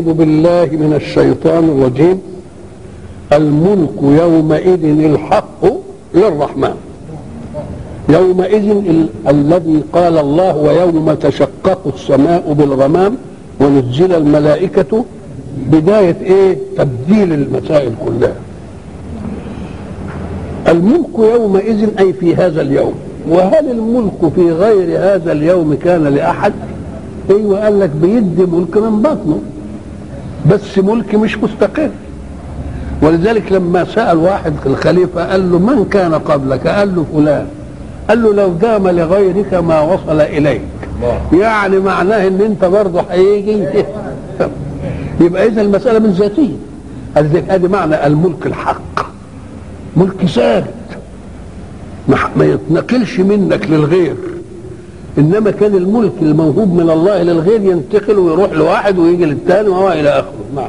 أعوذ بالله من الشيطان الرجيم الملك يومئذ الحق للرحمن يومئذ ال- الذي قال الله ويوم تشقق السماء بالغمام ونزل الملائكة بداية ايه تبديل المسائل كلها الملك يومئذ أي في هذا اليوم وهل الملك في غير هذا اليوم كان لأحد ايوه قال لك بيدي ملك من بطنه بس ملك مش مستقر ولذلك لما سأل واحد الخليفة قال له من كان قبلك قال له فلان قال له لو دام لغيرك ما وصل إليك يعني معناه ان انت برضه هيجي يبقى اذا المسألة من ذاتية ذلك ادي معنى الملك الحق ملك ثابت ما ما يتنقلش منك للغير انما كان الملك الموهوب من الله للغير ينتقل ويروح لواحد ويجي للثاني وهو الى اخره نعم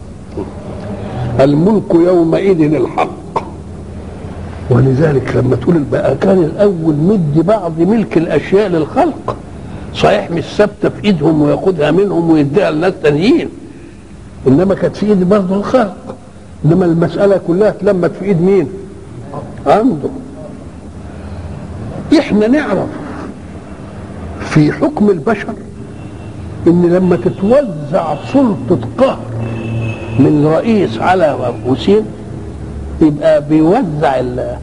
الملك يومئذ الحق ولذلك لما تقول بقى كان الاول مدي بعض ملك الاشياء للخلق صحيح مش ثابته في ايدهم وياخدها منهم ويديها لناس تانيين انما كانت في ايد برضه الخلق انما المساله كلها اتلمت في ايد مين؟ عنده احنا نعرف في حكم البشر ان لما تتوزع سلطه قهر من رئيس على وسيم يبقى بيوزع ال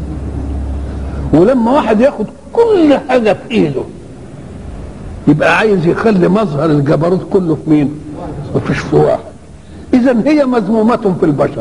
ولما واحد ياخد كل حاجه في ايده يبقى عايز يخلي مظهر الجبروت كله في مين؟ مفيش في واحد اذا هي مذمومه في البشر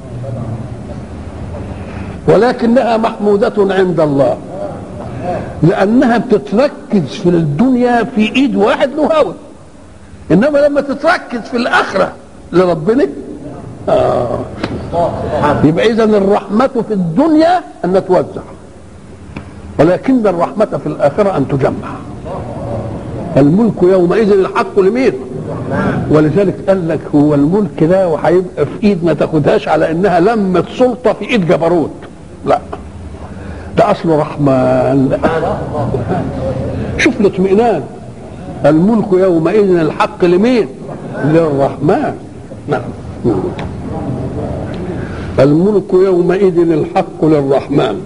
ولكنها محمودة عند الله لأنها بتتركز في الدنيا في إيد واحد له هوى إنما لما تتركز في الآخرة لربنا آه. يبقى إذا الرحمة في الدنيا أن توزع ولكن الرحمة في الآخرة أن تجمع الملك يومئذ الحق لمين؟ ولذلك قال لك هو الملك ده وهيبقى في ايد ما تاخدهاش على انها لمت سلطه في ايد جبروت لا ده اصله رحمن شوف الاطمئنان الملك يومئذ الحق لمين للرحمن نعم الملك يومئذ الحق للرحمن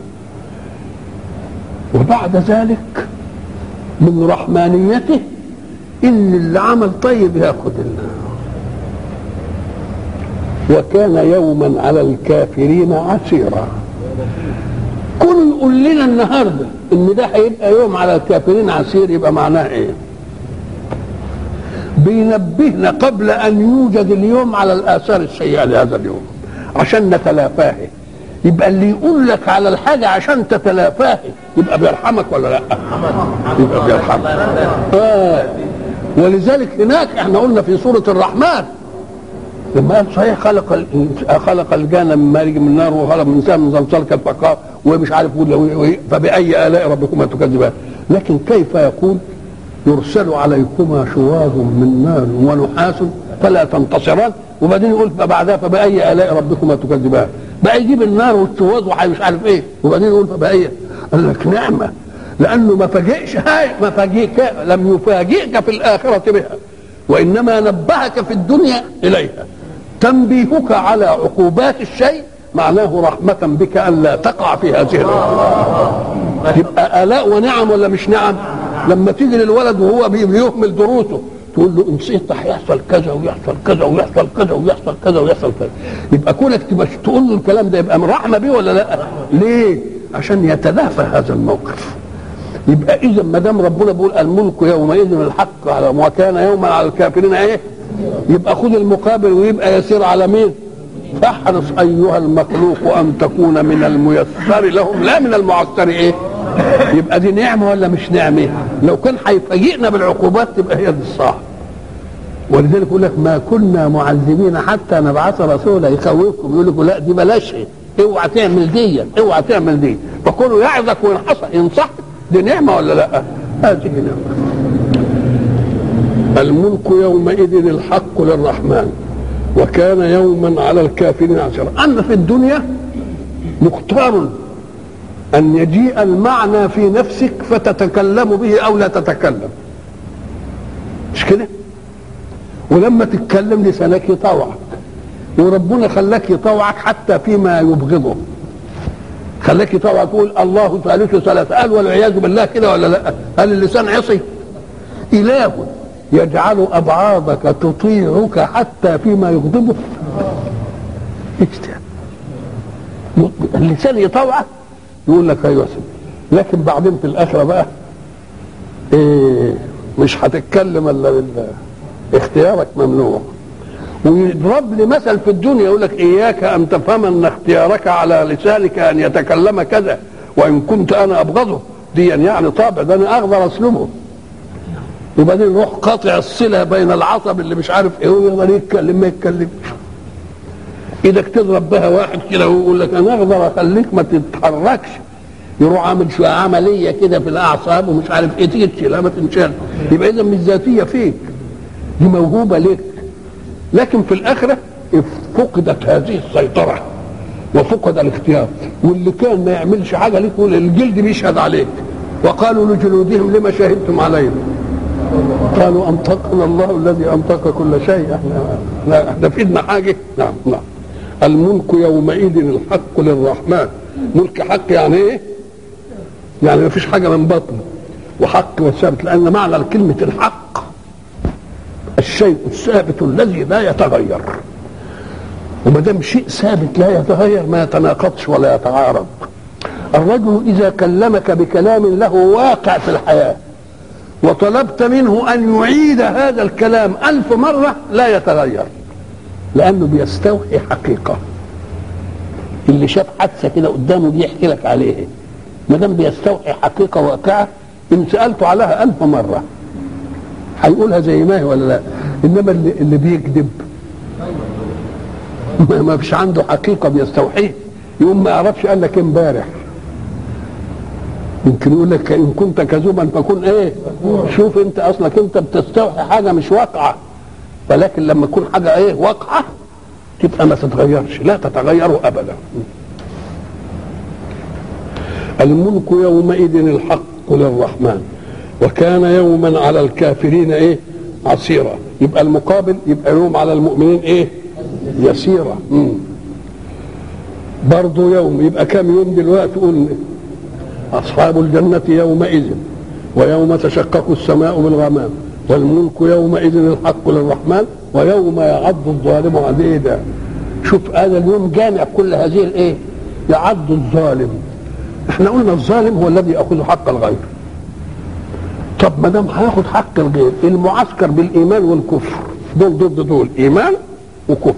وبعد ذلك من رحمانيته ان اللي عمل طيب ياخد الله وكان يوما على الكافرين عسيرا كل يقول لنا النهارده ان ده هيبقى يوم على الكافرين عسير يبقى معناه ايه بينبهنا قبل ان يوجد اليوم على الاثار السيئه لهذا اليوم عشان نتلافاه يبقى اللي يقول لك على الحاجه عشان تتلافاه يبقى بيرحمك ولا لا يبقى بيرحمك آه. ولذلك هناك احنا قلنا في سوره الرحمن لما قال صحيح خلق ال- خلق الجان من مارج من نار وخلق من انسان من صلصال كالفقار ومش عارف يقول له- فباي الاء ربكما تكذبان لكن كيف يقول يرسل عليكما شواظ من نار ونحاس فلا تنتصران وبعدين يقول بعدها فباي الاء ربكما تكذبان بقى يجيب النار والشواظ ومش عارف ايه وبعدين يقول فباي قال لك نعمه لانه ما فاجئش هاي ما فاجئك لم يفاجئك في الاخره بها وانما نبهك في الدنيا اليها تنبيهك على عقوبات الشيء معناه رحمة بك ألا تقع في هذه العقوبة يبقى آلاء ونعم ولا مش نعم لما تيجي للولد وهو بي- بيهمل دروسه تقول له ان صيت هيحصل كذا ويحصل كذا ويحصل كذا ويحصل كذا ويحصل كذا يبقى كونك تبقى تقول له الكلام ده يبقى من رحمه بيه ولا لا؟ ليه؟ عشان يتلافى هذا الموقف يبقى اذا ما دام ربنا بيقول الملك يومئذ الحق على وكان يوما على الكافرين ايه؟ يبقى خذ المقابل ويبقى يسير على مين؟ فاحرص ايها المخلوق ان تكون من الميسر لهم لا من المعسر ايه؟ يبقى دي نعمه ولا مش نعمه؟ لو كان هيفاجئنا بالعقوبات تبقى هي دي الصح. ولذلك يقول لك ما كنا معذبين حتى نبعث رسولا يخوفكم يقول لكم لا دي بلاش اوعى تعمل دي اوعى تعمل دي فكله يعظك وينحصك ينصحك دي نعمه ولا لا؟ هذه نعمه. الملك يومئذ الحق للرحمن وكان يوما على الكافرين عسيرا اما في الدنيا مختار ان يجيء المعنى في نفسك فتتكلم به او لا تتكلم مش كده ولما تتكلم لسانك يطوعك وربنا خلاك يطوعك حتى فيما يبغضه خلاك يطوعك تقول الله ثالث ثلاثة قال والعياذ بالله كده ولا لا هل اللسان عصي إله يجعل أبعاضك تطيعك حتى فيما يغضبه اجتهد اللسان يطوعك يقول لك ايوه لكن بعدين في الاخره بقى إيه مش هتتكلم الا بالله اختيارك ممنوع ويضرب لي مثل في الدنيا يقول لك اياك ان تفهم ان اختيارك على لسانك ان يتكلم كذا وان كنت انا ابغضه دي يعني طابع ده انا اقدر اسلبه وبعدين يروح قاطع الصله بين العصب اللي مش عارف ايه ويقدر يتكلم ما يتكلمش ايدك تضرب بها واحد كده ويقول لك انا اقدر اخليك ما تتحركش يروح عامل شويه عمليه كده في الاعصاب ومش عارف ايه تيجي تشيلها ما تنشال يبقى اذا مش ذاتيه فيك دي موهوبه لك لكن في الاخره فقدت هذه السيطره وفقد الاختيار واللي كان ما يعملش حاجه ليك يقول الجلد بيشهد عليك وقالوا لجلودهم لما شهدتم علينا قالوا انطقنا الله الذي انطق كل شيء احنا لا احنا في ايدنا حاجه نعم نعم الملك يومئذ الحق للرحمن ملك حق يعني ايه؟ يعني ما فيش حاجه من بطنه وحق وثابت لان معنى كلمه الحق الشيء الثابت الذي لا يتغير وما دام شيء ثابت لا يتغير ما يتناقضش ولا يتعارض الرجل اذا كلمك بكلام له واقع في الحياه وطلبت منه ان يعيد هذا الكلام الف مره لا يتغير لانه بيستوحي حقيقه اللي شاف حادثه كده قدامه بيحكي لك عليها ما دام بيستوحي حقيقه واقعه ان سالته عليها الف مره هيقولها زي ما هي ولا لا انما اللي, اللي بيكذب ما, ما فيش عنده حقيقه بيستوحيه يقوم ما يعرفش قال لك امبارح يمكن يقول لك ان كنت كذوبا فكن ايه شوف انت اصلك انت بتستوحي حاجه مش واقعه ولكن لما تكون حاجه ايه واقعه تبقى ما تتغيرش لا تتغير ابدا الملك يومئذ الحق للرحمن وكان يوما على الكافرين ايه عسيرا يبقى المقابل يبقى يوم على المؤمنين ايه يسيرا برضه يوم يبقى كم يوم دلوقتي قلنا أصحاب الجنة يومئذ ويوم تشقق السماء بالغمام والملك يومئذ الحق للرحمن ويوم يعض الظالم على ايه ده شوف هذا اليوم جامع كل هذه الايه يعض الظالم احنا قلنا الظالم هو الذي ياخذ حق الغير طب ما دام هياخد حق الغير المعسكر بالايمان والكفر دول ضد دول ايمان وكفر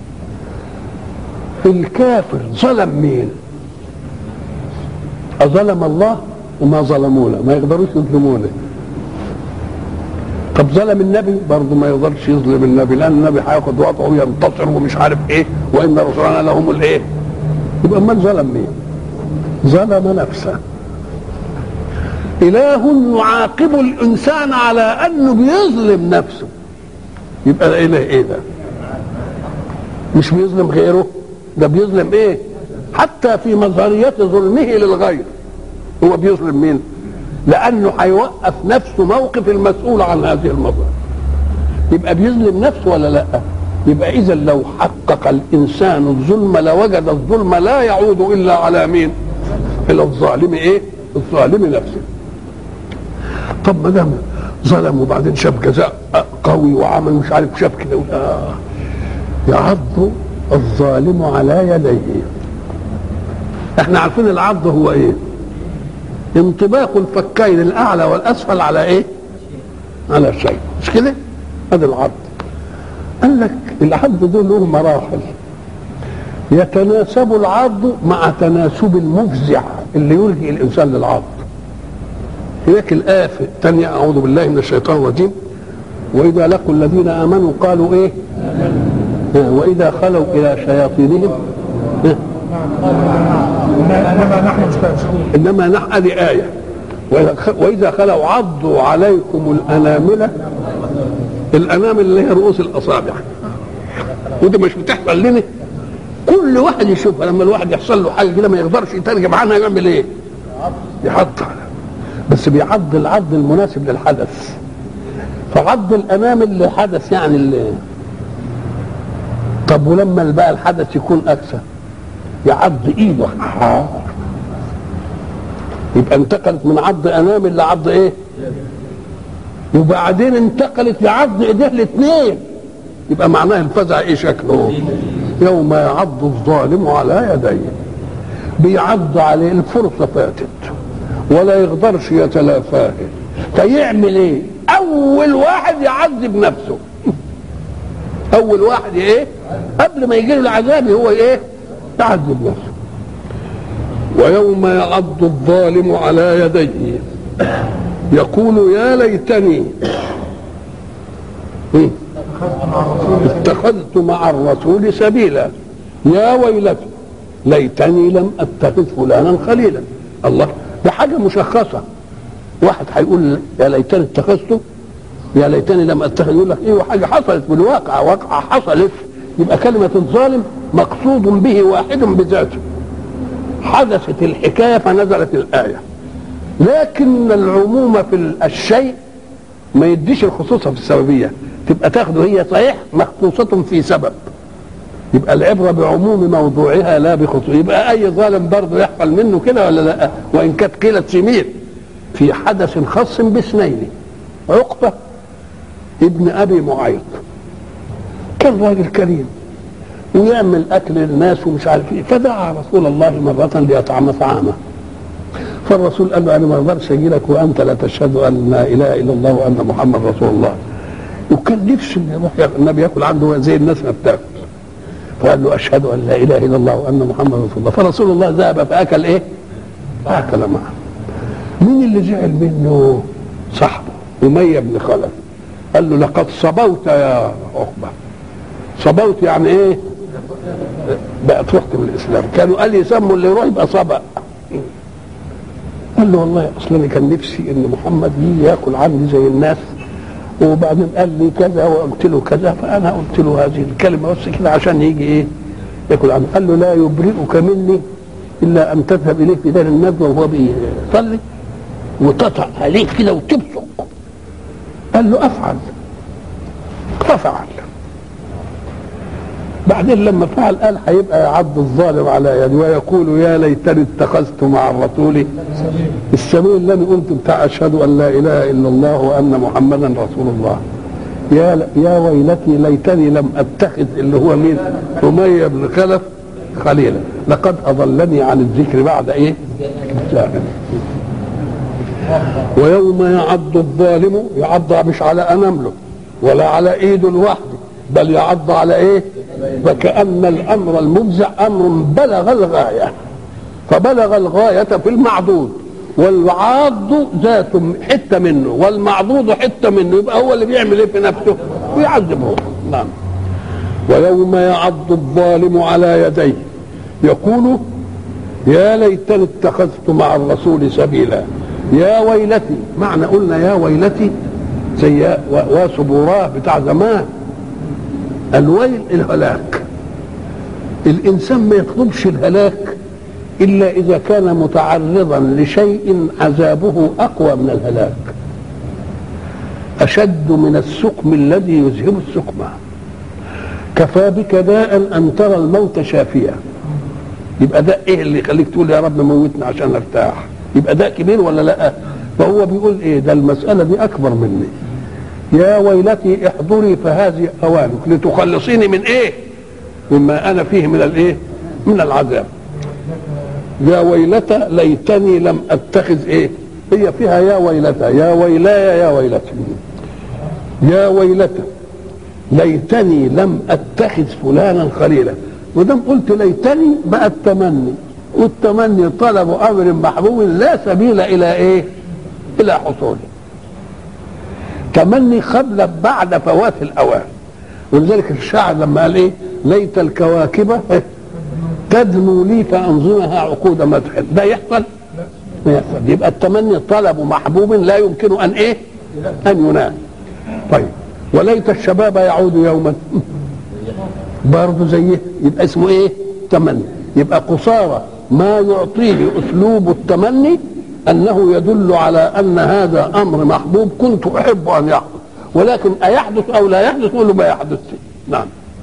الكافر ظلم مين أظلم الله وما ظلمونا ما يقدروش يظلمونا طب ظلم النبي برضه ما يقدرش يظلم النبي لان النبي هياخد وضعه وينتصر ومش عارف ايه وان رسولنا لهم الايه يبقى من ظلم مين ظلم نفسه اله يعاقب الانسان على انه بيظلم نفسه يبقى ده اله ايه ده مش بيظلم غيره ده بيظلم ايه حتى في مظهرية ظلمه للغير هو بيظلم مين لانه هيوقف نفسه موقف المسؤول عن هذه المظاهر يبقى بيظلم نفسه ولا لا يبقى اذا لو حقق الانسان الظلم لوجد الظلم لا يعود الا على مين الى الظالم ايه الظالم نفسه طب ما دام ظلم وبعدين شاف جزاء قوي وعمل مش عارف شاف كده آه يعض الظالم على يديه احنا عارفين العض هو ايه انطباق الفكين الاعلى والاسفل على ايه على الشيء مش كده هذا العض قال لك العض دول له مراحل يتناسب العض مع تناسب المفزع اللي يلجئ الانسان للعض هناك الآية الثانية أعوذ بالله من الشيطان الرجيم وإذا لقوا الذين آمنوا قالوا إيه وإذا خلوا إلى شياطينهم انما نحن مستهزئون انما نحن هذه ايه واذا خلوا عضوا عليكم الانامل الانامل اللي هي رؤوس الاصابع ودي مش بتحصل لنا كل واحد يشوفها لما الواحد يحصل له حاجه كده ما يقدرش يترجم عنها يعمل ايه؟ يعض بس بيعض العض المناسب للحدث فعض الامام اللي حدث يعني اللي طب ولما بقى الحدث يكون اكثر يعض ايده يبقى انتقلت من عض امام لعض ايه وبعدين انتقلت لعض ايديه الاثنين يبقى معناه الفزع ايه شكله يوم يعض الظالم على يديه بيعض عليه الفرصه فاتت ولا يقدرش يتلافاه فيعمل ايه اول واحد يعذب نفسه اول واحد ايه قبل ما يجي له العذاب هو ايه يعذب نفسه ويوم يعض الظالم على يديه يقول يا ليتني اتخذت مع الرسول سبيلا يا ويلتي ليتني لم اتخذ فلانا خليلا الله ده حاجه مشخصه واحد هيقول يا ليتني اتخذته يا ليتني لم اتخذ يقول لك ايه حاجه حصلت بالواقع واقعه حصلت يبقى كلمه الظالم مقصود به واحد بذاته حدثت الحكايه فنزلت الايه لكن العموم في الشيء ما يديش الخصوصة في السببية تبقى تاخده هي صحيح مخصوصة في سبب يبقى العبرة بعموم موضوعها لا بخصوص يبقى أي ظالم برضه يحصل منه كده ولا لا وإن كانت قيلة سمير في حدث خاص باثنين عقبة ابن أبي معيط كان راجل كريم ويعمل أكل للناس ومش عارف إيه فدعا رسول الله مرة ليطعم طعامه فالرسول قال له انا ما اقدرش اجي لك وانت لا تشهد ان لا اله الا الله وان محمد رسول الله وكان نفسه ان يروح النبي ياكل عنده زي الناس ما بتاكل فقال له اشهد ان لا اله الا الله وان محمد رسول الله فرسول الله ذهب فاكل ايه؟ فاكل معه مين اللي زعل منه؟ صاحبه اميه بن خلف قال له لقد صبوت يا عقبه صبوت يعني ايه؟ بقت رحت من الاسلام كانوا قال يسموا اللي يروح يبقى صبأ قال له والله اصلا كان نفسي ان محمد يجي ياكل عندي زي الناس وبعدين قال لي كذا وقلت له كذا فانا قلت له هذه الكلمه بس كده عشان يجي ايه ياكل عندي قال له لا يبرئك مني الا ان تذهب اليه في دار الندوه وهو بيصلي وتطأ عليه كده وتبصق قال له افعل ففعل بعدين لما فعل قال هيبقى يعض الظالم على يدي ويقول يا ليتني اتخذت مع الرسول السبيل اللي انا قلت بتاع اشهد ان لا اله الا الله وان محمدا رسول الله يا يا ويلتي ليتني لم اتخذ اللي هو مين؟ اميه بن خلف خليلا لقد اضلني عن الذكر بعد ايه؟ جاهل. ويوم يعض الظالم يعض مش على انامله ولا على ايده لوحده بل يعض على ايه؟ فكأن الأمر المفزع أمر بلغ الغاية فبلغ الغاية في المعضود والعاض ذات حتة منه والمعضود حتة منه يبقى هو اللي بيعمل ايه في نفسه ويعذبه نعم ويوم يعض الظالم على يديه يقول يا ليتني اتخذت مع الرسول سبيلا يا ويلتي معنى قلنا يا ويلتي زي واسبوراه بتاع زمان الويل الهلاك الانسان ما يطلبش الهلاك الا اذا كان متعرضا لشيء عذابه اقوى من الهلاك اشد من السقم الذي يذهب السقم كفى بك داء ان ترى الموت شافيا يبقى ده ايه اللي يخليك تقول يا رب موتنا عشان ارتاح يبقى ده كبير ولا لا فهو بيقول ايه ده المساله دي اكبر مني يا ويلتي احضري فهذه اوانك لتخلصيني من ايه مما انا فيه من الايه من العذاب يا ويلتى ليتني لم اتخذ ايه هي فيها يا ويلتى يا ويلايا يا ويلتى يا ويلتى ليتني لم اتخذ فلانا خليلا ودام قلت ليتني بقى التمني والتمني طلب امر محبوب لا سبيل الى ايه الى حصوله تمني قبل بعد فوات الاوان ولذلك الشاعر لما قال ايه ليت الكواكب تدنو لي فانظمها عقود مدح ده يحصل ما يحصل يبقى التمني طلب محبوب لا يمكن ان ايه ان ينال طيب وليت الشباب يعود يوما برضه زيه يبقى اسمه ايه تمني يبقى قصارى ما يعطيه اسلوب التمني انه يدل على ان هذا امر محبوب كنت احب ان يحصل ولكن ايحدث او لا يحدث نقول له ما يحدث نعم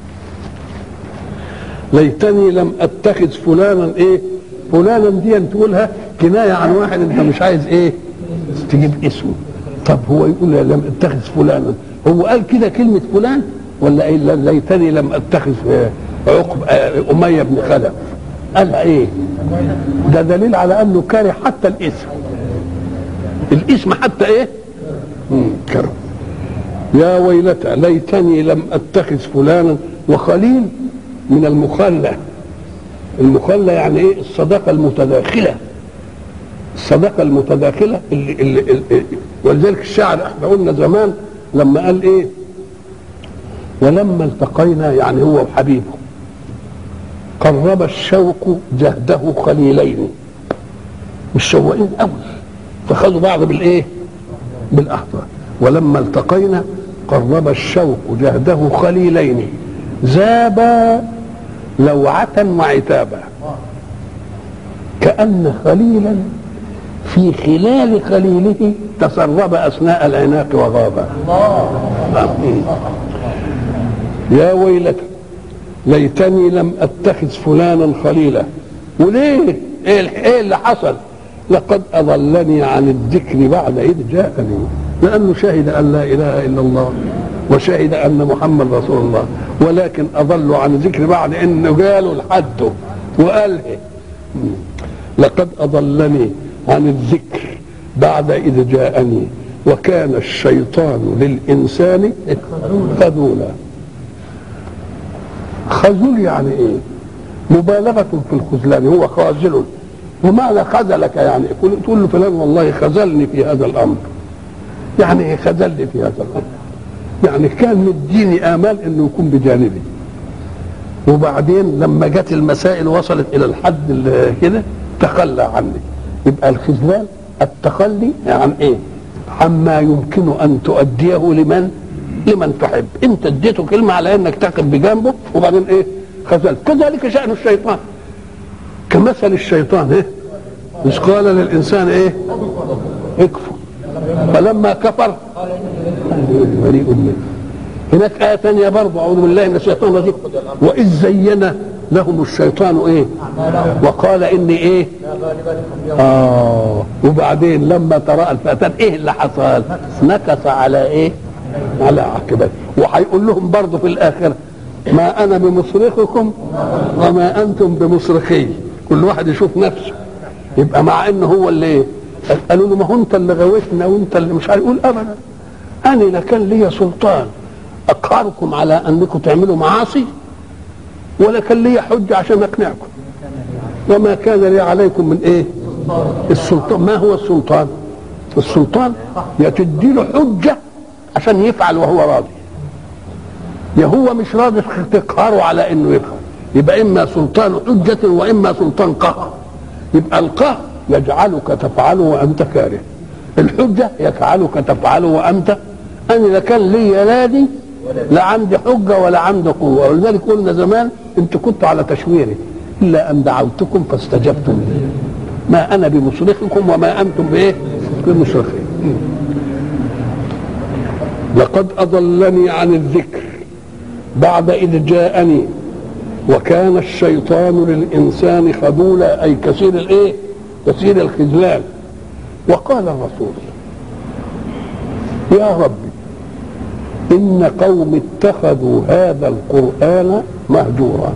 ليتني لم اتخذ فلانا ايه فلانا دي تقولها كنايه عن واحد انت مش عايز ايه تجيب اسمه طب هو يقول لم اتخذ فلانا هو قال كده كلمه فلان ولا ايه ليتني لم اتخذ عقب اميه بن خلف قالها ايه ده دليل على انه كاره حتى الاسم الاسم حتى ايه مم، كره يا ويلتى ليتني لم اتخذ فلانا وخليل من المخلة المخلة يعني ايه الصداقة المتداخلة الصداقة المتداخلة اللي, اللي, اللي ولذلك الشاعر احنا قلنا زمان لما قال ايه ولما التقينا يعني هو وحبيبه قرب الشوق جهده خليلين مش شوقين قوي فخذوا بعض بالايه بالاحضان ولما التقينا قرب الشوق جهده خليلين زابا لوعة وعتابا كأن خليلا في خلال خليله تسرب أثناء العناق وغابا يا ويلتى ليتني لم اتخذ فلانا خليلا وليه ايه ايه اللي حصل لقد اضلني عن الذكر بعد اذ جاءني لانه شهد ان لا اله الا الله وشهد ان محمد رسول الله ولكن اضلوا عن الذكر بعد انه قالوا لحده وقال لقد اضلني عن الذكر بعد اذ جاءني وكان الشيطان للانسان خذولا خذول يعني ايه مبالغة في الخذلان هو خاذل ومعنى خذلك يعني تقول له فلان والله خذلني في هذا الامر يعني ايه خذلني في هذا الامر يعني كان مديني امال انه يكون بجانبي وبعدين لما جت المسائل وصلت الى الحد اللي كده تخلى عني يبقى الخذلان التخلي عن ايه عما يمكن ان تؤديه لمن لمن تحب انت اديته كلمه على انك تقف بجنبه وبعدين ايه خذلت كذلك شان الشيطان كمثل الشيطان ايه مش قال للانسان ايه اكفر فلما كفر بريء منه هناك آية ثانية برضه أعوذ بالله من الشيطان الرجيم وإذ زين لهم الشيطان إيه وقال إني إيه آه وبعدين لما تراءى الفئتان إيه اللي حصل نكص على إيه على عقبته وهيقول لهم برضه في الآخرة ما أنا بمصرخكم وما أنتم بمصرخي كل واحد يشوف نفسه يبقى مع إنه هو اللي إيه قالوا له ما هو أنت اللي غويتنا وأنت اللي مش هيقول أبدا أنا لا كان لي سلطان أقهركم على أنكم تعملوا معاصي ولا كان لي حجة عشان أقنعكم وما كان لي عليكم من إيه السلطان ما هو السلطان السلطان يا تدي له حجة عشان يفعل وهو راضي يا هو مش راضي تقهره على انه يفعل يبقى اما سلطان حجة واما سلطان قهر يبقى القهر يجعلك تفعله وانت كاره الحجة يجعلك تفعله وانت انا لا كان لي نادي لا عندي حجة ولا عندي قوة ولذلك قلنا زمان انت كنت على تشويري الا ان دعوتكم فاستجبتم لي ما انا بمصرخكم وما انتم بايه بمصرخي لقد اضلني عن الذكر بعد اذ جاءني وكان الشيطان للانسان خذولا اي كثير الايه كثير الخذلان وقال الرسول يا رب ان قوم اتخذوا هذا القران مهجورا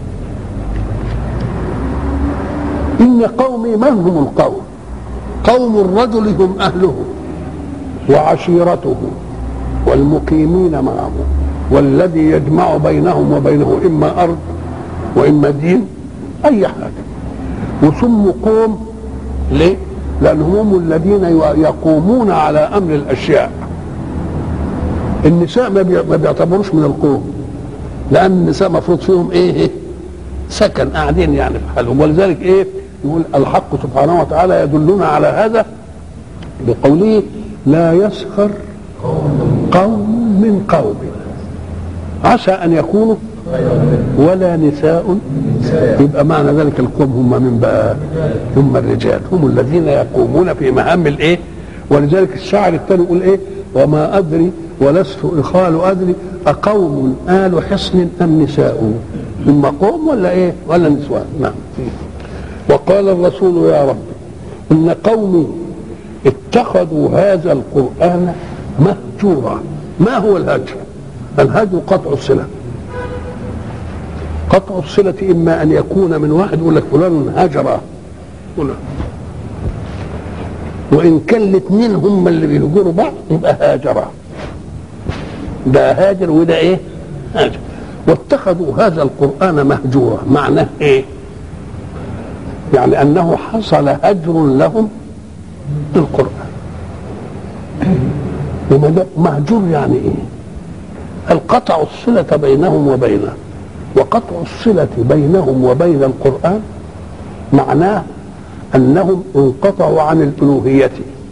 ان قومي من هم القوم قوم الرجل هم اهله وعشيرته والمقيمين معه والذي يجمع بينهم وبينه اما ارض واما دين اي حاجه وسموا قوم ليه؟ لانهم هم الذين يقومون على امر الاشياء النساء ما ما بيعتبروش من القوم لان النساء مفروض فيهم ايه سكن قاعدين يعني في حالهم ولذلك ايه يقول الحق سبحانه وتعالى يدلنا على هذا بقوله لا يسخر قوم من قوم عسى ان يكونوا ولا نساء يبقى معنى ذلك القوم هم من بقى هم الرجال هم الذين يقومون في مهام الايه ولذلك الشاعر الثاني يقول ايه وما ادري ولست اخال ادري اقوم ال حصن ام نساء ثم قوم ولا ايه ولا نسوان نعم وقال الرسول يا رب ان قومي اتخذوا هذا القران مهجورا ما هو الهجر الهجر قطع الصله قطع الصلة إما أن يكون من واحد يقول لك فلان هجر هنا وإن كان الاثنين هم اللي بيهجروا بعض يبقى هاجرا ده هاجر وده إيه؟ هاجر واتخذوا هذا القرآن مهجورا معناه إيه؟ يعني أنه حصل هجر لهم للقرآن مهجور يعني إيه؟ القطع الصلة بينهم وبينه وقطع الصلة بينهم وبين القرآن معناه أنهم انقطعوا عن الألوهية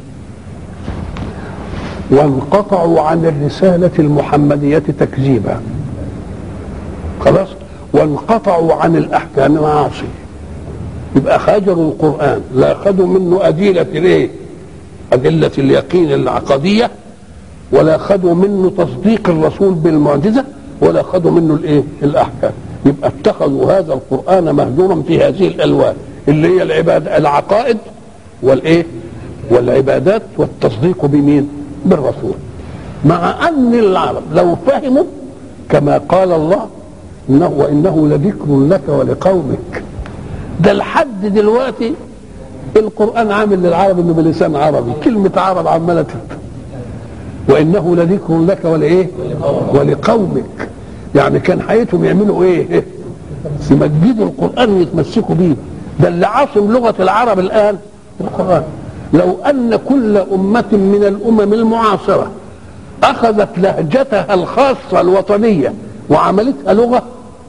وانقطعوا عن الرسالة المحمدية تكذيبا خلاص وانقطعوا عن الأحكام معاصي يبقى خاجروا القرآن لا أخذوا منه أدلة ليه أدلة اليقين العقدية ولا أخذوا منه تصديق الرسول بالمعجزة ولا أخذوا منه الايه الاحكام يبقى اتخذوا هذا القران مهجورا في هذه الالوان اللي هي العباد العقائد والايه والعبادات والتصديق بمين بالرسول مع ان العرب لو فهموا كما قال الله انه وانه لذكر لك ولقومك ده لحد دلوقتي القران عامل للعرب انه بلسان عربي كلمه عرب عماله وانه لذكر لك ولايه ولقومك يعني كان حياتهم يعملوا ايه يمجدوا القران ويتمسكوا بيه ده اللي عاصم لغه العرب الان القران لو ان كل امه من الامم المعاصره اخذت لهجتها الخاصه الوطنيه وعملتها لغه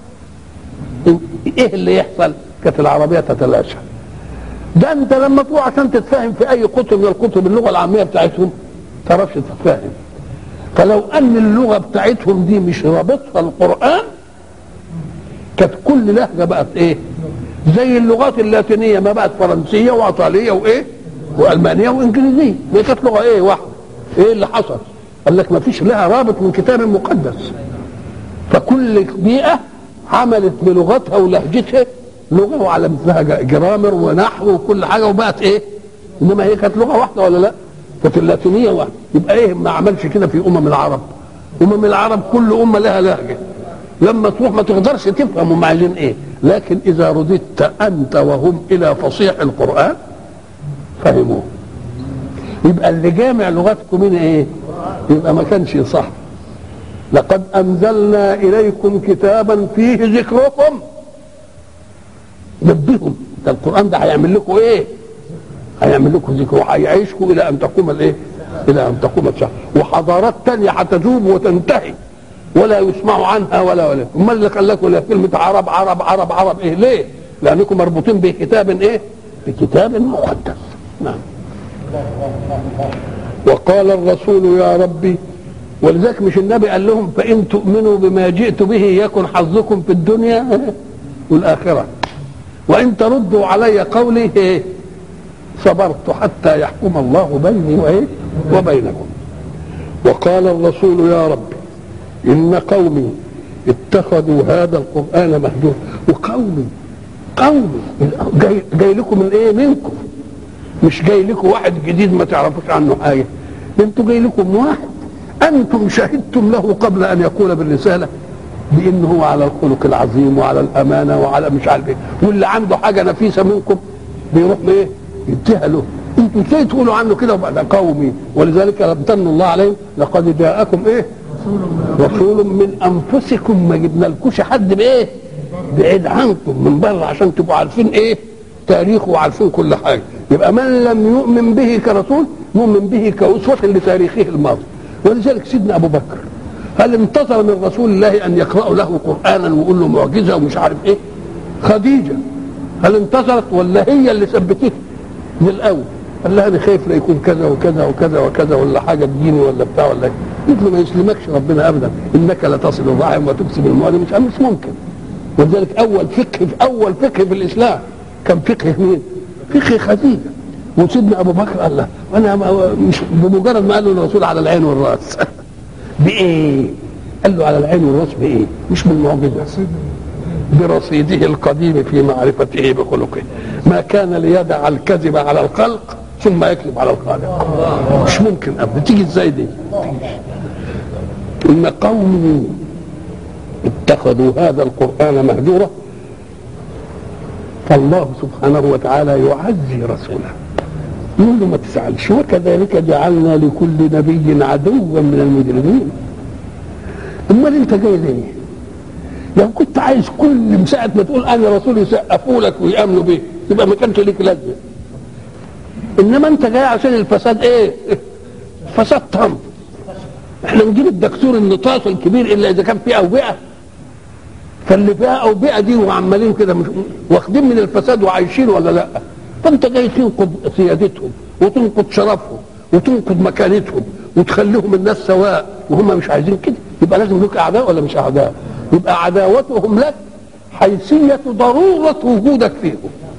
ايه اللي يحصل كانت العربيه تتلاشى ده انت لما تروح عشان تتفاهم في اي كتب من الكتب اللغه العاميه بتاعتهم تعرفش تتفاهم فلو ان اللغه بتاعتهم دي مش رابطها القران كانت كل لهجه بقت ايه زي اللغات اللاتينيه ما بقت فرنسيه وايطاليه وايه والمانيه وانجليزيه دي كانت لغه ايه واحده ايه اللي حصل قال لك ما فيش لها رابط من كتاب مقدس فكل بيئه عملت بلغتها ولهجتها لغه وعلمت لها جرامر ونحو وكل حاجه وبقت ايه انما هي كانت لغه واحده ولا لا كانت اللاتينيه واحده يبقى ايه ما عملش كده في امم العرب امم العرب كل امه لها لهجه لما تروح ما تقدرش تفهم هم عايزين ايه لكن اذا رددت انت وهم الى فصيح القران فهموه يبقى اللي جامع لغتكم هنا ايه يبقى ما كانش صح لقد انزلنا اليكم كتابا فيه ذكركم نبههم ده القران ده هيعمل لكم ايه هيعمل لكم ذكر وهيعيشكم الى ان تقوم الايه الى ان تقوم الساعه وحضارات تانية هتذوب وتنتهي ولا يسمع عنها ولا ولا امال اللي خلاكم ولا كلمه عرب عرب عرب عرب ايه ليه لانكم مربوطين بكتاب ايه بكتاب مقدس نعم وقال الرسول يا ربي ولذلك مش النبي قال لهم فان تؤمنوا بما جئت به يكن حظكم في الدنيا والاخره وان تردوا علي قولي ايه صبرت حتى يحكم الله بيني وايه وبينكم وقال الرسول يا رب ان قومي اتخذوا هذا القران مهجورا وقومي قومي جاي, جاي لكم من ايه منكم مش جاي لكم واحد جديد ما تعرفوش عنه حاجه انتوا جاي لكم واحد انتم شهدتم له قبل ان يقول بالرساله بانه هو على الخلق العظيم وعلى الامانه وعلى مش عارف ايه واللي عنده حاجه نفيسه منكم بيروح ايه يديها له انتوا ازاي تقولوا عنه كده وبقى ده قومي ولذلك امتن الله عليهم لقد جاءكم ايه رسول من انفسكم ما جبنالكوش حد بايه بعيد عنكم من بره عشان تبقوا عارفين ايه تاريخه وعارفين كل حاجه يبقى من لم يؤمن به كرسول يؤمن به كأسوة لتاريخه الماضي ولذلك سيدنا ابو بكر هل انتظر من رسول الله ان يقرأ له قرانا ويقول له معجزه ومش عارف ايه خديجه هل انتظرت ولا هي اللي ثبتته من الاول قال لها انا خايف لا يكون كذا وكذا وكذا وكذا ولا حاجه تجيني ولا بتاع ولا قلت له ما يسلمكش ربنا ابدا انك لا تصل الرحم وتكسب المال مش مش ممكن ولذلك اول فقه في اول فقه في الاسلام كان فقه مين؟ فقه خديجه وسيدنا ابو بكر قال له انا ما- مش بمجرد ما قال له الرسول على العين والراس بايه؟ قال له على العين والراس بايه؟ مش بالمعجزه برصيده القديم في معرفته بخلقه ما كان ليدع الكذب على الخلق ثم يكذب على الخالق مش ممكن ابدا تيجي ازاي دي ان قومي اتخذوا هذا القران مهجورا فالله سبحانه وتعالى يعزي رسوله يقول له ما تزعلش وكذلك جعلنا لكل نبي عدوا من المجرمين امال انت جاي ليه؟ لو كنت عايز كل من ساعه ما تقول انا رسول يسقفوا لك ويامنوا بيه يبقى ما كانش ليك لازمه انما انت جاي عشان الفساد ايه؟ فساد طم احنا نجيب الدكتور النطاس الكبير الا اذا كان فيه اوبئه فاللي فيها اوبئه دي وعمالين كده مش واخدين من الفساد وعايشين ولا لا فانت جاي تنقض سيادتهم وتنقض شرفهم وتنقض مكانتهم وتخليهم الناس سواء وهم مش عايزين كده يبقى لازم لك اعداء ولا مش اعداء يبقى عداوتهم لك حيثيه ضروره وجودك فيهم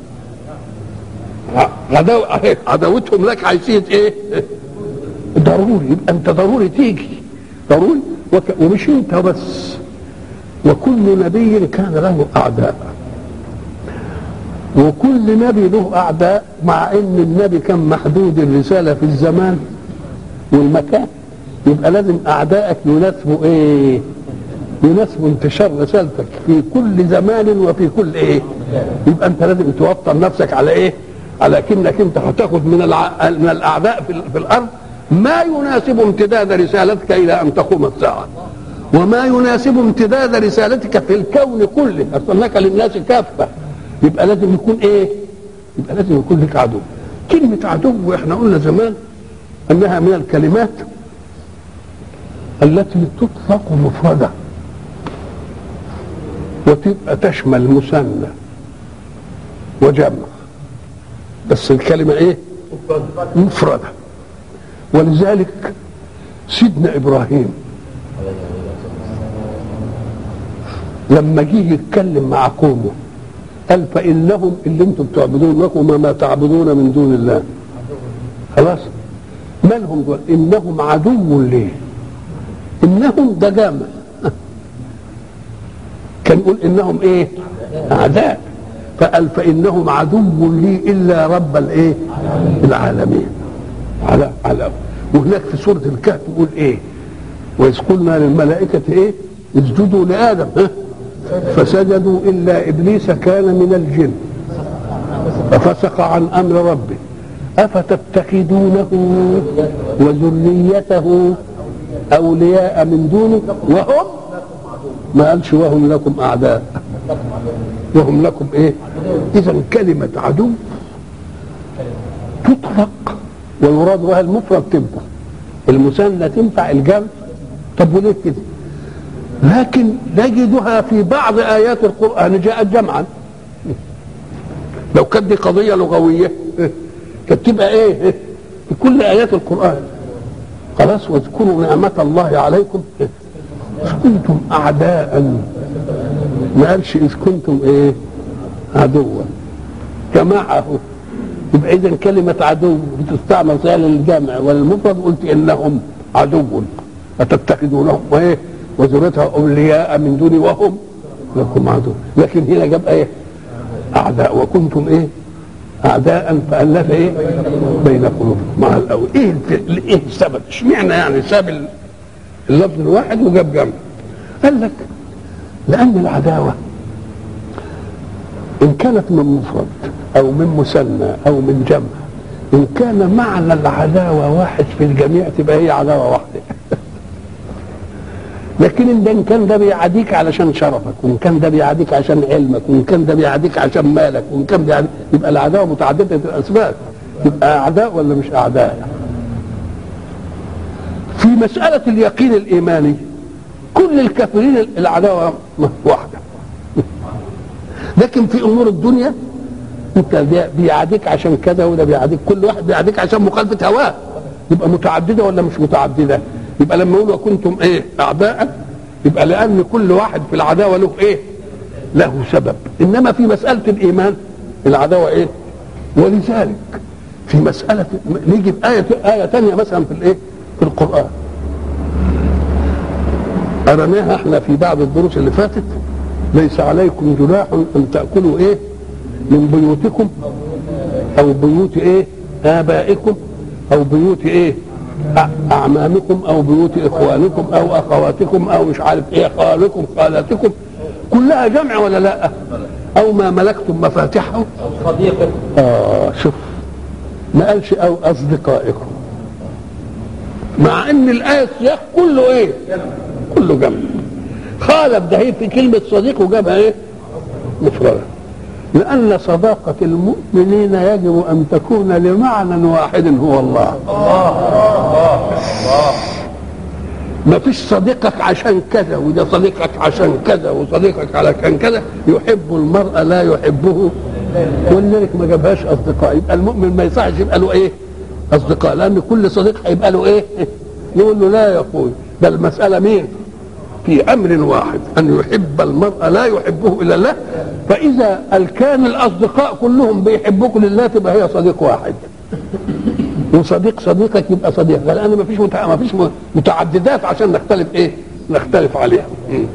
عداو... أهي، عداوتهم لك حيثيه ايه ضروري يبقى انت ضروري تيجي ضروري وك... ومش انت بس وكل نبي كان له اعداء وكل نبي له اعداء مع ان النبي كان محدود الرساله في الزمان والمكان يبقى لازم اعدائك يناسبوا ايه يناسبوا انتشار رسالتك في كل زمان وفي كل ايه يبقى انت لازم توطن نفسك على ايه على كنك انت هتاخد من الع... من الاعداء في, ال... في الارض ما يناسب امتداد رسالتك الى ان تقوم الساعه وما يناسب امتداد رسالتك في الكون كله ارسلناك للناس كافه يبقى لازم يكون ايه يبقى لازم يكون لك عدو كلمه عدو احنا قلنا زمان انها من الكلمات التي تطلق مفرده وتبقى تشمل مثنى وجمع بس الكلمه ايه مفرده ولذلك سيدنا ابراهيم لما جه يتكلم مع قومه قال فانهم اللي انتم بتعبدون لكم ما تعبدون من دون الله خلاص من هم دول انهم عدو ليه انهم ده جامع كان يقول انهم ايه اعداء فقال فانهم عدو لي الا رب الايه العالمين على على وهناك في سوره الكهف يقول ايه واذ قلنا للملائكه ايه اسجدوا لادم ها فسجدوا الا ابليس كان من الجن ففسق عن امر ربه افتتخذونه وذريته اولياء من دونه وهم ما قالش وهم لكم اعداء وهم لكم ايه اذا كلمه عدو تطلق ويراد بها المفرد تنفع المثنى تنفع الجمع طب وليه كده لكن نجدها في بعض ايات القران جاءت جمعا لو كانت دي قضيه لغويه كانت تبقى ايه في كل ايات القران خلاص واذكروا نعمه الله عليكم إذ كنتم أعداء ما قالش إذ كنتم إيه عدوا جماعة يبقى إذا كلمة عدو بتستعمل صيغة للجمع وللمفرد قلت إنهم عدو أتتخذونهم وإيه وذريتها أولياء من دوني وهم لكم عدو لكن هنا جاب إيه أعداء وكنتم إيه أعداء فألف إيه بين قلوبكم مع الأول إيه الف- إيه السبب؟ اشمعنى يعني ساب اللفظ الواحد وجاب جنب قال لك لأن العداوة إن كانت من مفرد أو من مثنى أو من جمع إن كان معنى العداوة واحد في الجميع تبقى هي عداوة واحدة لكن إن ده إن كان ده بيعاديك علشان شرفك وإن كان ده بيعاديك عشان علمك وإن كان ده بيعاديك عشان مالك وإن كان بيعاديك يبقى العداوة متعددة الأسباب يبقى أعداء ولا مش أعداء في مسألة اليقين الإيماني كل الكافرين العداوة واحدة لكن في أمور الدنيا أنت بي- بيعاديك عشان كذا وده بيعاديك كل واحد بيعاديك عشان مخالفة هواه يبقى متعددة ولا مش متعددة يبقى لما يقولوا كنتم إيه أعداء يبقى لأن كل واحد في العداوة له إيه له سبب إنما في مسألة الإيمان العداوة إيه ولذلك في مسألة نيجي في آية آية تانية مثلا في الإيه؟ في القرآن قرناها احنا في بعض الدروس اللي فاتت ليس عليكم جناح ان تاكلوا ايه من بيوتكم او بيوت ايه ابائكم او بيوت ايه أ- اعمامكم او بيوت اخوانكم او اخواتكم او مش عارف ايه خالكم خالاتكم كلها جمع ولا لا او ما ملكتم مفاتحه صديقك اه شوف ما قالش او اصدقائكم مع ان الايه السياق كله ايه كله جمع خالف ده هي في كلمه صديق وجابها ايه مفرده لان صداقه المؤمنين يجب ان تكون لمعنى واحد هو الله ما فيش صديقك عشان كذا وده صديقك عشان كذا وصديقك علشان كذا يحب المرء لا يحبه ولذلك ما جابهاش اصدقاء يبقى المؤمن ما يصحش يبقى له ايه اصدقاء لان كل صديق هيبقى له ايه نقول له لا يا اخوي ده المساله مين في امر واحد ان يحب المرء لا يحبه الا الله فاذا كان الاصدقاء كلهم بيحبوك لله تبقى هي صديق واحد وصديق صديقك يبقى صديق لان ما فيش متع... ما فيش متعددات عشان نختلف ايه نختلف عليها م.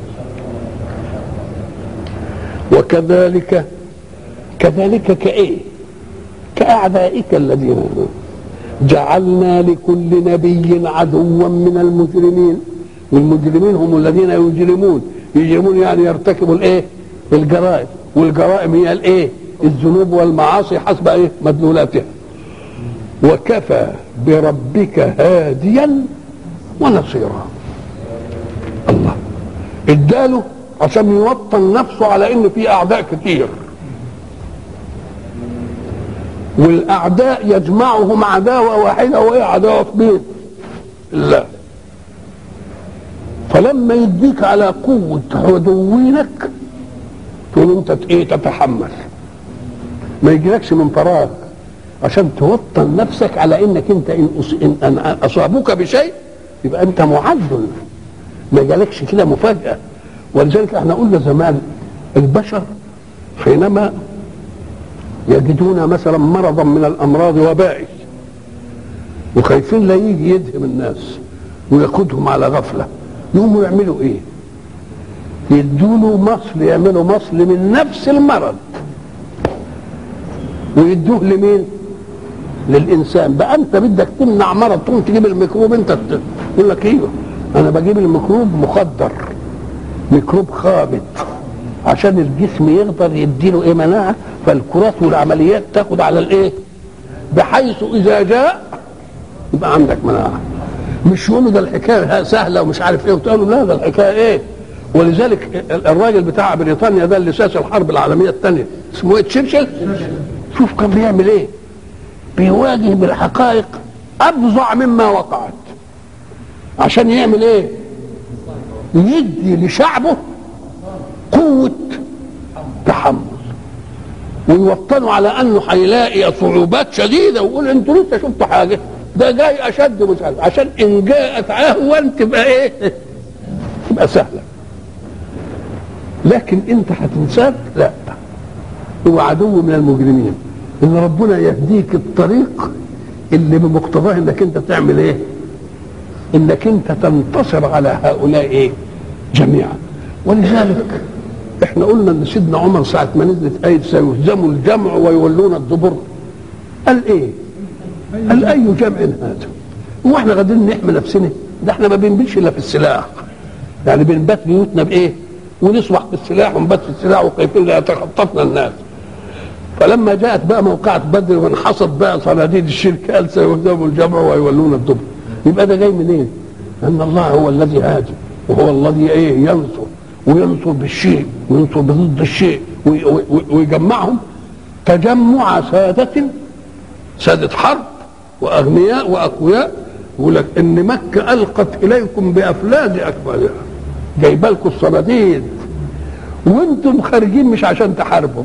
وكذلك كذلك كايه كاعدائك الذين جعلنا لكل نبي عدوا من المجرمين والمجرمين هم الذين يجرمون يجرمون يعني يرتكبوا الايه الجرائم والجرائم هي الايه الذنوب والمعاصي حسب ايه مدلولاتها وكفى بربك هاديا ونصيرا الله اداله عشان يوطن نفسه على ان في اعداء كتير والاعداء يجمعهم عداوه واحده وهي عداوه مين؟ الله فلما يديك على قوه عدوينك تقول انت ايه تتحمل ما يجيلكش من فراغ عشان توطن نفسك على انك انت ان, أص- إن, أن اصابوك بشيء يبقى انت معد ما جالكش كده مفاجاه ولذلك احنا قلنا زمان البشر حينما يجدون مثلا مرضا من الامراض وبائي وخايفين لا يجي يدهم الناس ويقودهم على غفله يقوموا يعملوا ايه؟ يدوا مصل يعملوا مصل من نفس المرض ويدوه لمين؟ للانسان بقى انت بدك تمنع مرض تقوم تجيب الميكروب انت ت- يقول لك ايوه انا بجيب الميكروب مخدر ميكروب خابط عشان الجسم يقدر يديله ايه مناعه فالكرات والعمليات تاخد على الايه؟ بحيث اذا جاء يبقى عندك مناعه مش يقولوا ده الحكايه سهله ومش عارف ايه وتقولوا لا ده الحكايه ايه ولذلك الراجل بتاع بريطانيا ده اللي ساس الحرب العالميه الثانيه اسمه ايه تشرشل شوف كان بيعمل ايه بيواجه بالحقائق افظع مما وقعت عشان يعمل ايه يدي لشعبه قوه تحمل ويوطنوا على انه هيلاقي صعوبات شديده ويقول انتوا لسه شفتوا حاجه ده جاي اشد مش عارف عشان ان جاءت عهوا تبقى ايه تبقى سهله لكن انت هتنساك لا هو عدو من المجرمين ان ربنا يهديك الطريق اللي بمقتضاه انك انت تعمل ايه انك انت تنتصر على هؤلاء ايه جميعا ولذلك احنا قلنا ان سيدنا عمر ساعه ما نزلت ايه سيهزم الجمع ويولون الدبر قال ايه قال اي جمع هذا هو احنا قادرين نحمي نفسنا ده احنا ما بنبيتش الا في السلاح يعني بنبات بيوتنا بايه ونصبح بالسلاح ونبات في السلاح وخايفين لا يتخطفنا الناس فلما جاءت بقى موقعة بدر وانحصت بقى صناديد الشرك قال سيهزم الجمع ويولون الدبر يبقى ده جاي منين؟ ان الله هو الذي هادي وهو الذي ايه ينصر وينصر بالشيء وينصر بضد الشيء وي- وي- ويجمعهم تجمع سادة سادة حرب واغنياء واقوياء يقول لك ان مكه القت اليكم بافلاج اكبادها جايبه لكم الصناديد وانتم خارجين مش عشان تحاربوا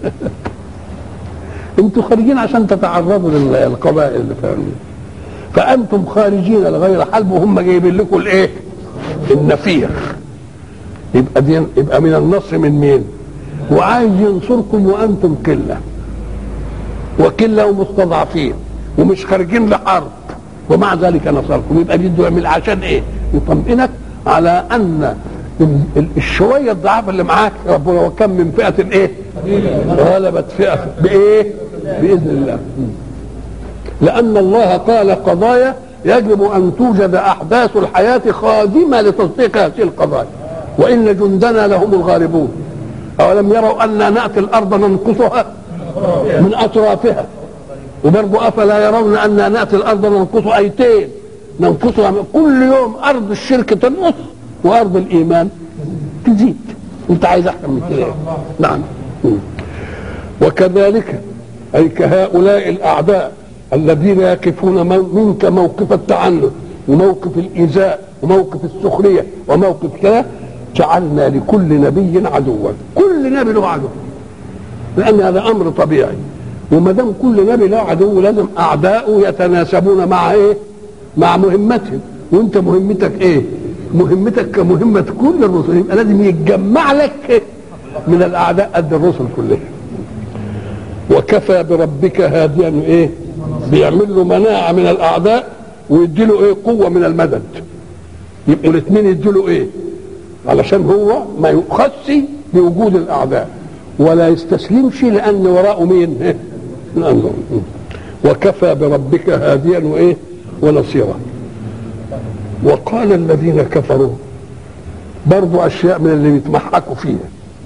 انتم خارجين عشان تتعرضوا للقبائل اللي فاهمين فانتم خارجين لغير حلب وهم جايبين لكم الايه النفير يبقى دي يبقى من النصر من مين وعايز ينصركم وانتم كله وكله ومستضعفين ومش خارجين لحرب ومع ذلك نصركم يبقى بده يعمل عشان ايه؟ يطمئنك على ان ال- ال- الشويه الضعاف اللي معاك ربنا وكم من فئه ايه؟ غلبت فئه بايه؟ باذن الله لان الله قال قضايا يجب ان توجد احداث الحياه خادمه لتصديق هذه القضايا وان جندنا لهم الغالبون اولم يروا انا ناتي الارض ننقصها من اطرافها وبرضه افلا يرون انا ناتي الارض ننقص ايتين ننقصها من- كل يوم ارض الشرك تنقص وارض الايمان تزيد انت عايز احسن من كده إيه؟ نعم مم. وكذلك اي كهؤلاء الاعداء الذين يقفون مو- منك موقف التعنت وموقف الايذاء وموقف السخريه وموقف كذا جعلنا لكل نبي عدوا كل نبي له عدو لان هذا امر طبيعي وما دام كل نبي له عدو لازم اعداؤه يتناسبون مع ايه؟ مع مهمتهم وانت مهمتك ايه؟ مهمتك كمهمه كل الرسل يبقى لازم يتجمع لك من الاعداء قد الرسل كلهم وكفى بربك هاديا ايه؟ بيعمل له مناعه من الاعداء ويدي له ايه؟ قوه من المدد يبقوا الاثنين يدوا له ايه؟ علشان هو ما يؤخذش بوجود الاعداء ولا يستسلمش لان وراءه مين؟ إيه؟ لأنه وكفى بربك هاديا وايه؟ ونصيرا وقال الذين كفروا برضو اشياء من اللي بيتمحكوا فيها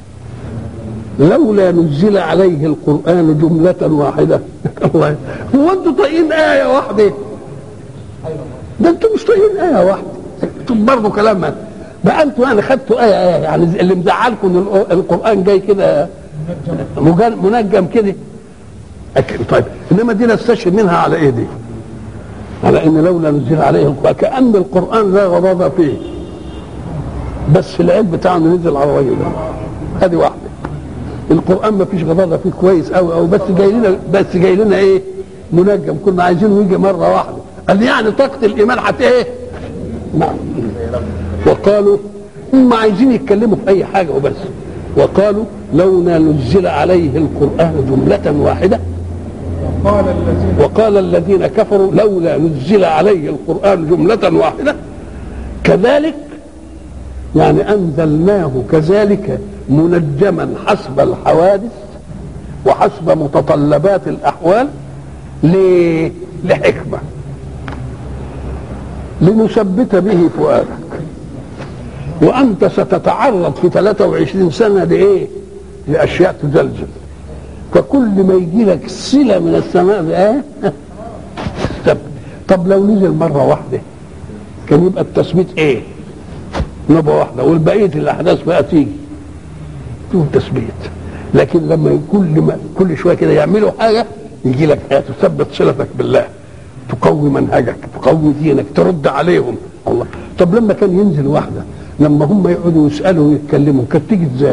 لولا نزل عليه القران جمله واحده الله هو انتوا طايقين ايه واحده ده انتوا مش طايقين ايه واحده انتم برضه كلام ما- بقى انتوا يعني خدتوا ايه ايه يعني اللي مزعلكم ان الق- القران جاي كده مجن- منجم كده أكيد. طيب انما دي نستشهد منها على ايه دي؟ على ان لولا نزل عليه القران كان القران لا غضاضه فيه بس العيب بتاعه إنه نزل على الراجل ده هذه واحده القران ما فيش غضاضه فيه كويس قوي او بس جاي لنا بس جاي لنا ايه منجم كنا عايزينه يجي مره واحده قال لي يعني طاقه الايمان حتى ايه نعم وقالوا هم عايزين يتكلموا في اي حاجه وبس وقالوا لولا نزل عليه القران جمله واحده قال الذين وقال الذين كفروا لولا نزل عليه القرآن جملة واحدة كذلك يعني أنزلناه كذلك منجما حسب الحوادث وحسب متطلبات الأحوال ليه؟ لحكمة لنثبت به فؤادك وأنت ستتعرض في 23 سنة لإيه؟ لأشياء تزلزل فكل ما يجي لك صله من السماء بايه طب طب لو نزل مره واحده كان يبقى التثبيت ايه؟ نبوه واحده والبقيه الاحداث بقى تيجي تكون تثبيت لكن لما كل ما كل شويه كده يعملوا حاجه يجي لك ايه تثبت صلتك بالله تقوي منهجك تقوي دينك ترد عليهم الله طب لما كان ينزل واحده لما هم يقعدوا يسالوا ويتكلموا كانت تيجي ازاي؟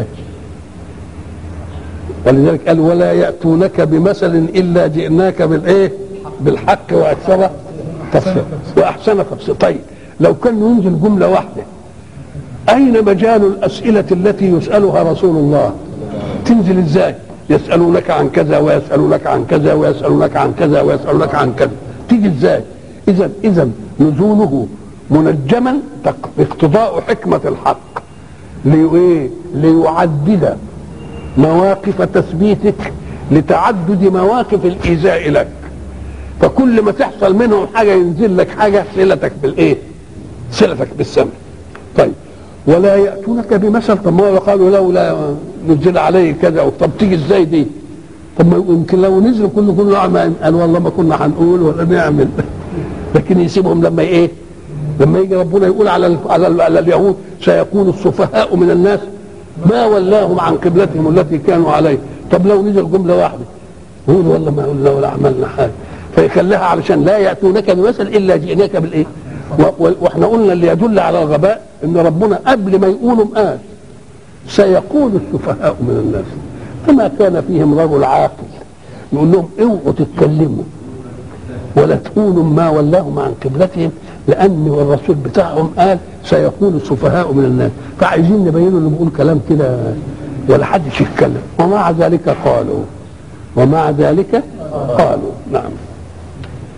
ولذلك قال ولا يأتونك بمثل إلا جئناك بالإيه بالحق وأكثر تفسير وأحسن تفسير طيب لو كان ينزل جملة واحدة أين مجال الأسئلة التي يسألها رسول الله تنزل إزاي يسألونك عن كذا ويسألونك عن كذا ويسألونك عن كذا ويسألونك عن كذا تيجي إزاي إذا إذا نزوله منجما تق- اقتضاء حكمة الحق لإيه ليعدد مواقف تثبيتك لتعدد مواقف الايذاء لك فكل ما تحصل منهم حاجه ينزل لك حاجه صلتك بالايه؟ صلتك بالسمع. طيب ولا ياتونك بمثل طب ما هو قالوا لولا نزل عليه كذا طب تيجي ازاي دي؟ طب ما يمكن لو نزل كله كله قال قال والله ما كنا هنقول ولا نعمل لكن يسيبهم لما ايه؟ لما يجي ربنا يقول على ال- على, ال- على اليهود سيكون السفهاء من الناس ما ولاهم عن قبلتهم التي كانوا عليه طب لو نزل جمله واحده يقول والله ما قلنا ولا عملنا حاجه فيخليها علشان لا ياتونك بمثل الا جئناك بالايه و- و- واحنا قلنا اللي يدل على الغباء ان ربنا قبل ما يقولوا قال سيقول السفهاء من الناس فما كان فيهم رجل عاقل يقول لهم اوعوا تتكلموا ولا تقولوا ما ولاهم عن قبلتهم لان الرسول بتاعهم قال سيقول السفهاء من الناس فعايزين نبين انه بيقول كلام كده ولا حدش يتكلم ومع ذلك قالوا ومع ذلك قالوا نعم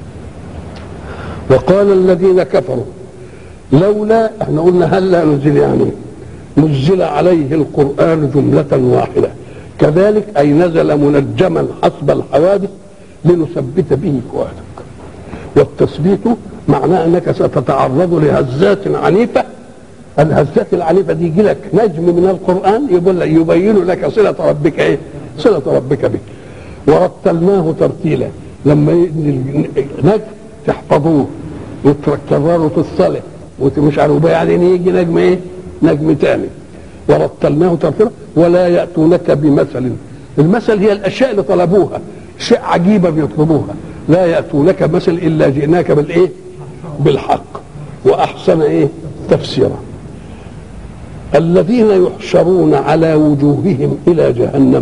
وقال الذين كفروا لولا احنا قلنا هلا نزل يعني نزل عليه القرآن جملة واحدة كذلك أي نزل منجما حسب الحوادث لنثبت به فؤادك والتثبيت معناه أنك ستتعرض لهزات عنيفة الهزات العنيفة دي يجي لك نجم من القرآن يقول لك يبين لك صلة ربك إيه؟ صلة ربك بك ورتلناه ترتيلا لما نجم تحفظوه وتكرروا في الصلاة ومش عارف وبعدين يجي نجم ايه؟ نجم تاني ورتلناه ترتيلا ولا يأتونك بمثل المثل هي الأشياء اللي طلبوها شيء عجيبة بيطلبوها لا يأتونك مثل إلا جئناك بالإيه؟ بالحق وأحسن إيه؟ تفسيرا الذين يحشرون على وجوههم إلى جهنم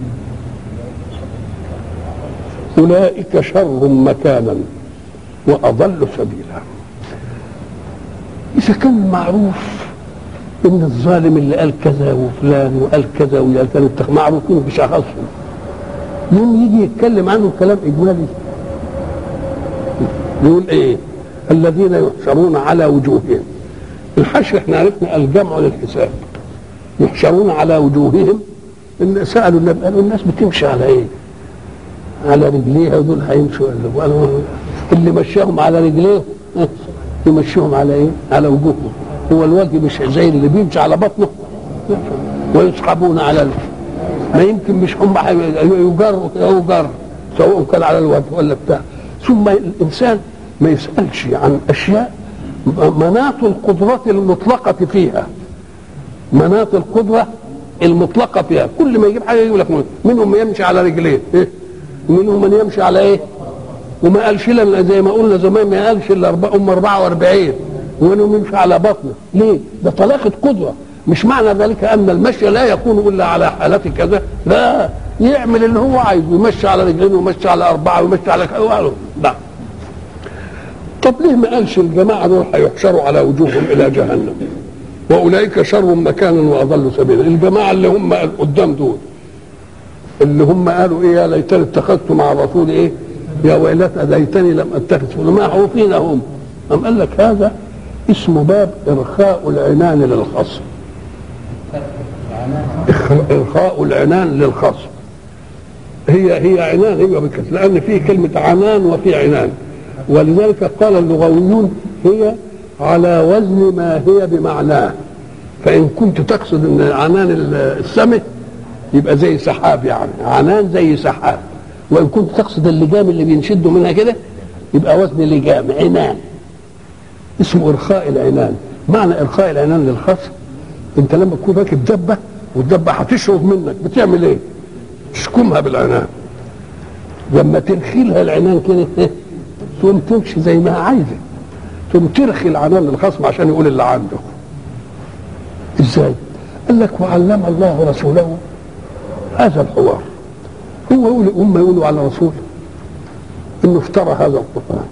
أولئك شر مكانا وأضل سبيلا إذا كان معروف إن الظالم اللي قال كذا وفلان وقال كذا وقال كذا معروفين بشخصهم يوم يجي يتكلم عنه كلام إجمالي يقول إيه الذين يحشرون على وجوههم الحشر احنا عرفنا الجمع للحساب يحشرون على وجوههم إن سألوا النبي قالوا الناس بتمشي على إيه؟ على رجليها ودول هيمشوا قالوا اللي مشاهم على رجليه يمشيهم على ايه؟ على وجوههم هو الوجه مش زي اللي بيمشي على بطنه ويسحبون على ال... ما يمكن مش هم يجر يجر سواء كان على الوجه ولا بتاع ثم الانسان ما يسالش عن اشياء مناط القدرة المطلقة فيها مناط القدرة المطلقة فيها كل ما يجيب حاجة يقول لك منهم من يمشي على رجليه إيه؟ ومنهم من يمشي على ايه وما قالش الا زي ما قلنا زمان ما قالش الا ام 44 ومنهم يمشي على بطنه ليه ده طلاقة قدرة مش معنى ذلك ان المشي لا يكون الا على حالة كذا لا يعمل اللي هو عايزه يمشي على رجلين ويمشي على اربعه ويمشي على كذا لا طب ليه ما قالش الجماعه دول هيحشروا على وجوههم الى جهنم واولئك شر مكانا واضل سبيلا الجماعه اللي هم قدام دول اللي هم قالوا ايه يا ليتني اتخذت مع الرسول ايه يا ويلتى ليتني لم اتخذ ما هو فينا هم أم قال لك هذا اسمه باب إرخاء العنان للخصم إرخاء العنان للخصم هي هي عنان هي بكت لأن في كلمة عنان وفي عنان ولذلك قال اللغويون هي على وزن ما هي بمعناه فإن كنت تقصد أن عنان السمك يبقى زي سحاب يعني عنان زي سحاب وإن كنت تقصد اللجام اللي بينشدوا منها كده يبقى وزن لجام عنان اسمه إرخاء العنان معنى إرخاء العنان للخصم أنت لما تكون راكب دبة والدبة هتشرب منك بتعمل إيه؟ تشكمها بالعنان لما ترخيلها العنان كده تقوم تمشي زي ما هي عايزه تقوم ترخي العنان للخصم عشان يقول اللي عنده ازاي؟ قال لك وعلم الله رسوله هذا الحوار هو يقول هم يقولوا على رسول انه افترى هذا القران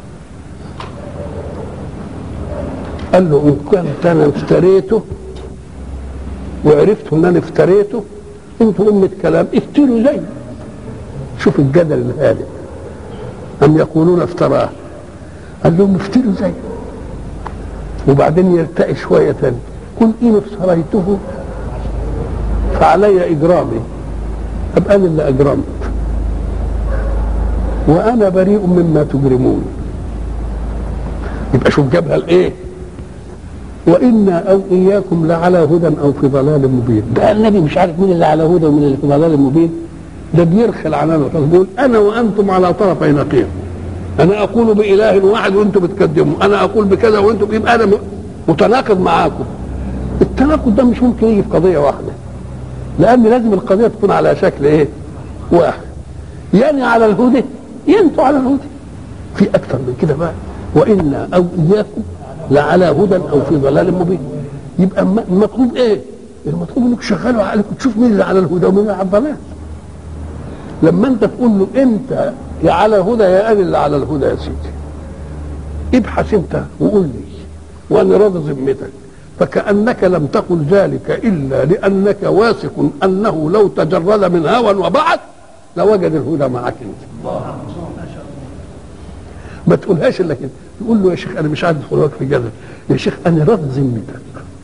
قال له ان كنت انا افتريته وعرفت ان انا افتريته انتوا امة كلام افتروا زي شوف الجدل الهادئ ام يقولون افتراه قال لهم افتروا زي وبعدين يرتقي شويه ثاني قل ان افتريته فعلي اجرامي ابقى انا اللي اجرمت وانا بريء مما تجرمون يبقى شوف جابها الايه وانا او اياكم لعلى هدى او في ضلال مبين ده النبي مش عارف مين اللي على هدى ومين اللي في ضلال مبين ده بيرخي العنان بيقول انا وانتم على طرفي نقيض انا اقول باله واحد وانتم بتكذبوا انا اقول بكذا وانتم يبقى انا متناقض معاكم التناقض ده مش ممكن يجي في قضيه واحده لان لازم القضيه تكون على شكل ايه واحد يعني على الهدى ينتوا على الهدى في اكثر من كده بقى وانا او اياكم لعلى هدى او في ضلال مبين يبقى المطلوب ايه المطلوب انك تشغلوا عقلك وتشوف مين اللي على الهدى ومين اللي على الضلال لما انت تقول له انت يا على هدى يا انا اللي على الهدى يا سيدي ابحث انت وقول لي وانا راضي ذمتك فكانك لم تقل ذلك الا لانك واثق انه لو تجرد من هوى وبعث لوجد الهدى معك انت ما تقولهاش الا كده يقول له يا شيخ انا مش عايز ادخل في جدل يا شيخ انا راض ذمتك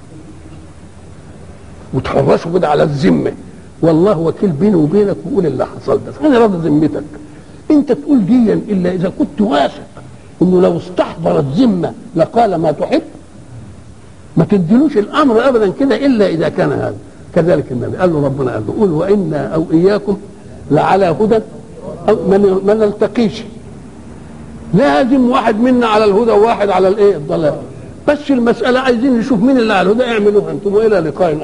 وتحرسه كده على الذمه والله وكيل بيني وبينك وقول اللي حصل ده انا راضي ذمتك انت تقول ديا الا اذا كنت واثق انه لو استحضر الذمه لقال ما تحب ما تديلوش الامر ابدا كده الا اذا كان هذا كذلك النبي قال له ربنا قال له قول وانا او اياكم لعلى هدى أو ما ما نلتقيش لازم واحد منا على الهدى وواحد على الايه الضلال بس المساله عايزين نشوف مين اللي على الهدى اعملوها انتم والى لقاء